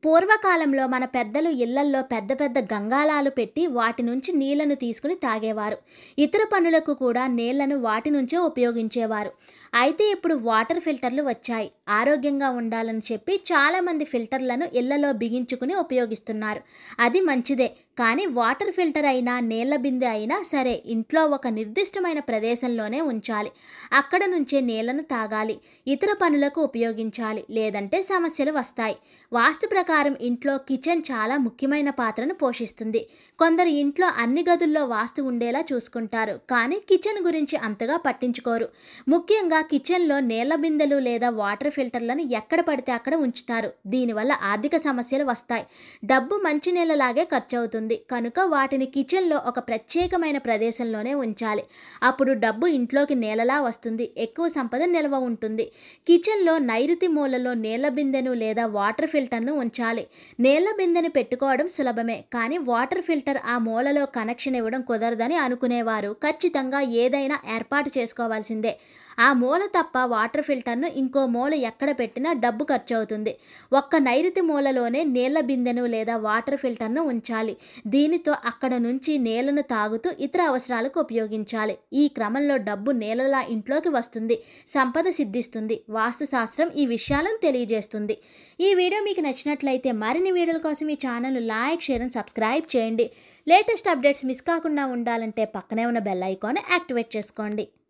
పూర్వకాలంలో మన పెద్దలు ఇళ్లల్లో పెద్ద పెద్ద గంగాలాలు పెట్టి వాటి నుంచి నీళ్లను తీసుకుని తాగేవారు ఇతర పనులకు కూడా నీళ్లను వాటి నుంచే ఉపయోగించేవారు అయితే ఇప్పుడు వాటర్ ఫిల్టర్లు వచ్చాయి ఆరోగ్యంగా ఉండాలని చెప్పి చాలామంది ఫిల్టర్లను ఇళ్లలో బిగించుకుని ఉపయోగిస్తున్నారు అది మంచిదే కానీ వాటర్ ఫిల్టర్ అయినా నీళ్ల బిందె అయినా సరే ఇంట్లో ఒక నిర్దిష్టమైన ప్రదేశంలోనే ఉంచాలి అక్కడ నుంచే నీళ్లను తాగాలి ఇతర పనులకు ఉపయోగించాలి లేదంటే సమస్యలు వస్తాయి వాస్తు ప్రకారం ఇంట్లో కిచెన్ చాలా ముఖ్యమైన పాత్రను పోషిస్తుంది కొందరు ఇంట్లో అన్ని గదుల్లో వాస్తు ఉండేలా చూసుకుంటారు కానీ కిచెన్ గురించి అంతగా పట్టించుకోరు ముఖ్యంగా కిచెన్లో నీళ్ల బిందెలు లేదా వాటర్ ఫిల్టర్లను ఎక్కడ పడితే అక్కడ ఉంచుతారు దీనివల్ల ఆర్థిక సమస్యలు వస్తాయి డబ్బు మంచి నీళ్ళలాగే ఖర్చు అవుతుంది కనుక వాటిని కిచెన్లో ఒక ప్రత్యేకమైన ప్రదేశంలోనే ఉంచాలి అప్పుడు డబ్బు ఇంట్లోకి నేలలా వస్తుంది ఎక్కువ సంపద నిల్వ ఉంటుంది కిచెన్లో నైరుతి మూలలో నీళ్ల బిందెను లేదా వాటర్ ఫిల్టర్ను ఉంచాలి నీళ్ల బిందెను పెట్టుకోవడం సులభమే కానీ వాటర్ ఫిల్టర్ ఆ మూలలో కనెక్షన్ ఇవ్వడం కుదరదని అనుకునేవారు ఖచ్చితంగా ఏదైనా ఏర్పాటు చేసుకోవాల్సిందే ఆ మూల తప్ప వాటర్ ఫిల్టర్ను ఇంకో మూల ఎక్కడ పెట్టినా డబ్బు ఖర్చు అవుతుంది ఒక్క నైరుతి మూలలోనే నీళ్ల బిందెను లేదా వాటర్ ఫిల్టర్ను ఉంచాలి దీనితో అక్కడ నుంచి నీళ్లను తాగుతూ ఇతర అవసరాలకు ఉపయోగించాలి ఈ క్రమంలో డబ్బు నీళ్ళలా ఇంట్లోకి వస్తుంది సంపద సిద్ధిస్తుంది వాస్తుశాస్త్రం ఈ విషయాలను తెలియజేస్తుంది ఈ వీడియో మీకు నచ్చినట్లయితే మరిన్ని వీడియోల కోసం ఈ channel like share and subscribe చేయండి లేటెస్ట్ అప్డేట్స్ మిస్ కాకుండా ఉండాలంటే పక్కనే ఉన్న బెల్ ఐకాన్ యాక్టివేట్ చేసుకోండి